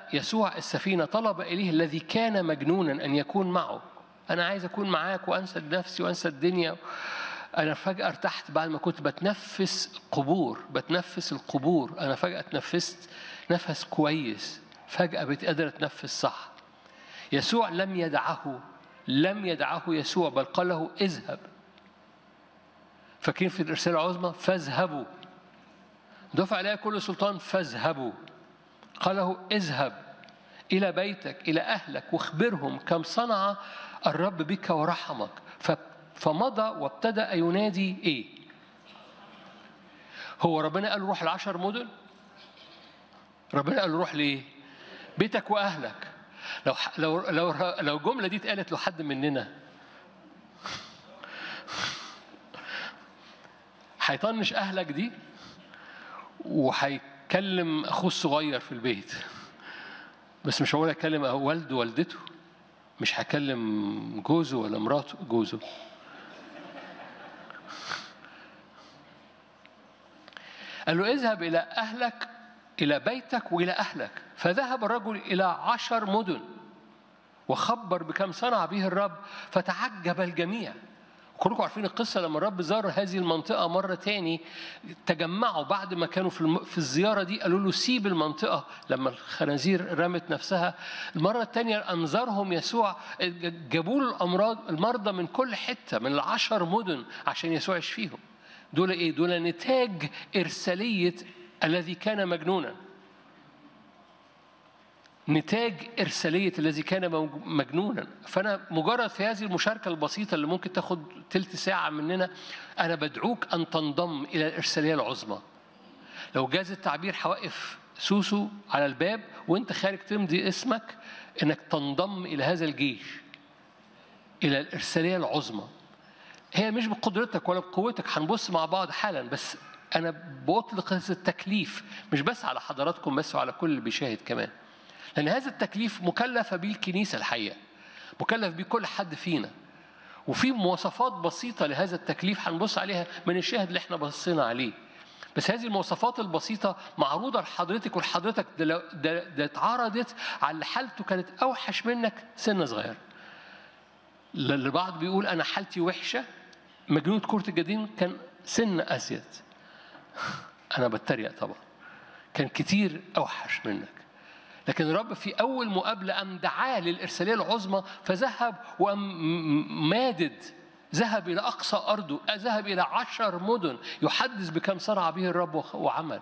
يسوع السفينة طلب إليه الذي كان مجنونا أن يكون معه أنا عايز أكون معاك وأنسى نفسي وأنسى الدنيا أنا فجأة ارتحت بعد ما كنت بتنفس قبور بتنفس القبور أنا فجأة اتنفست نفس كويس فجأة بقيت قادر أتنفس صح يسوع لم يدعه لم يدعه يسوع بل قال له اذهب فاكرين في الرسالة العظمى فاذهبوا دفع عليها كل سلطان فاذهبوا قال له اذهب إلى بيتك إلى أهلك واخبرهم كم صنع الرب بك ورحمك ف- فمضى وابتدأ ينادي إيه هو ربنا قال له روح العشر مدن ربنا قال له روح لإيه بيتك وأهلك لو ح- لو لو لو الجملة دي اتقالت لحد مننا هيطنش أهلك دي وهيكلم أخوه الصغير في البيت بس مش هقول هيكلم والده والدته مش هكلم جوزه ولا مراته جوزه قال له اذهب إلى أهلك إلى بيتك وإلى أهلك فذهب الرجل إلى عشر مدن وخبر بكم صنع به الرب فتعجب الجميع كلكم عارفين القصة لما الرب زار هذه المنطقة مرة تاني تجمعوا بعد ما كانوا في, الم... في الزيارة دي قالوا له سيب المنطقة لما الخنازير رمت نفسها المرة التانية أنظرهم يسوع جابوا له الأمراض المرضى من كل حتة من العشر مدن عشان يسوع يشفيهم دول إيه؟ دول نتاج إرسالية الذي كان مجنونا نتاج إرسالية الذي كان موج- مجنونا فأنا مجرد في هذه المشاركة البسيطة اللي ممكن تاخد تلت ساعة مننا أنا بدعوك أن تنضم إلى الإرسالية العظمى لو جاز التعبير هوقف سوسو على الباب وانت خارج تمضي اسمك انك تنضم الى هذا الجيش الى الارساليه العظمى هي مش بقدرتك ولا بقوتك هنبص مع بعض حالا بس انا بطلق هذا التكليف مش بس على حضراتكم بس وعلى كل اللي بيشاهد كمان لان هذا التكليف مكلفه بيه الكنيسه الحقيقه مكلف بيه كل حد فينا وفي مواصفات بسيطه لهذا التكليف هنبص عليها من الشاهد اللي احنا بصينا عليه بس هذه المواصفات البسيطة معروضة لحضرتك ولحضرتك ده, لو- ده, ده اتعرضت على اللي حالته كانت أوحش منك سنة صغير البعض بيقول أنا حالتي وحشة مجنون كرة الجدين كان سن أزيد أنا بتريق طبعا كان كتير أوحش منك لكن الرب في أول مقابلة أم دعاه للإرسالية العظمى فذهب وأم مادد ذهب إلى أقصى أرضه ذهب إلى عشر مدن يحدث بكم صنع به الرب وخ- وعمل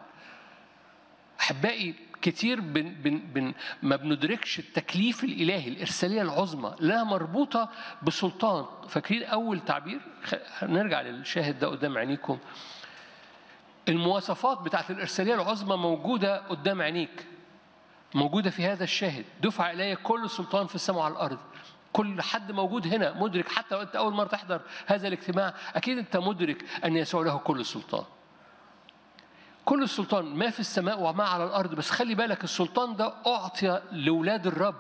أحبائي كتير بن بن بن ما بندركش التكليف الإلهي الإرسالية العظمى لها مربوطة بسلطان فاكرين أول تعبير خ- نرجع للشاهد ده قدام عينيكم المواصفات بتاعت الإرسالية العظمى موجودة قدام عينيك موجودة في هذا الشاهد دفع إلي كل سلطان في السماء وعلى الأرض كل حد موجود هنا مدرك حتى لو أنت أول مرة تحضر هذا الاجتماع أكيد أنت مدرك أن يسوع له كل السلطان كل السلطان ما في السماء وما على الأرض بس خلي بالك السلطان ده أعطي لأولاد الرب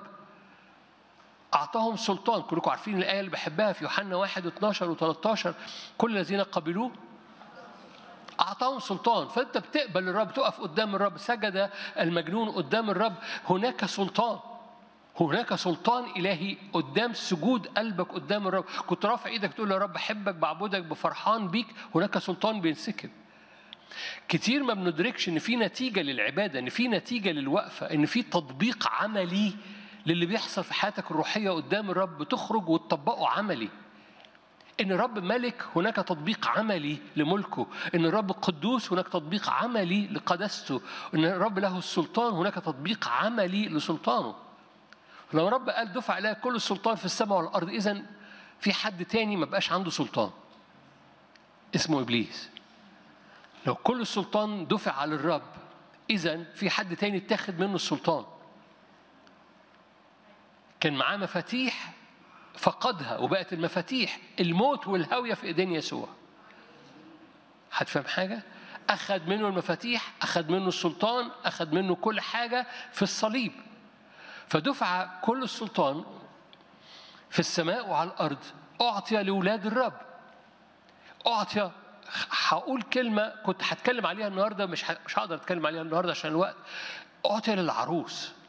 أعطاهم سلطان كلكم عارفين الآية اللي بحبها في يوحنا 1 12 و13 كل الذين قبلوه أعطاهم سلطان فأنت بتقبل الرب تقف قدام الرب سجد المجنون قدام الرب هناك سلطان هناك سلطان إلهي قدام سجود قلبك قدام الرب كنت رافع إيدك تقول يا رب بحبك بعبدك بفرحان بيك هناك سلطان بينسكب كتير ما بندركش ان في نتيجه للعباده ان في نتيجه للوقفه ان في تطبيق عملي للي بيحصل في حياتك الروحيه قدام الرب تخرج وتطبقه عملي ان الرب ملك هناك تطبيق عملي لملكه ان الرب قدوس هناك تطبيق عملي لقداسته ان الرب له السلطان هناك تطبيق عملي لسلطانه لما الرب قال دفع عليها كل السلطان في السماء والارض اذا في حد تاني ما بقاش عنده سلطان اسمه ابليس لو كل السلطان دفع على الرب اذا في حد تاني اتاخد منه السلطان كان معاه مفاتيح فقدها وبقت المفاتيح الموت والهوية في ايدين يسوع هتفهم حاجة؟ أخذ منه المفاتيح أخذ منه السلطان أخذ منه كل حاجة في الصليب فدفع كل السلطان في السماء وعلى الأرض أعطي لأولاد الرب أعطي هقول كلمة كنت هتكلم عليها النهاردة مش ه- مش هقدر أتكلم عليها النهاردة عشان الوقت أعطي للعروس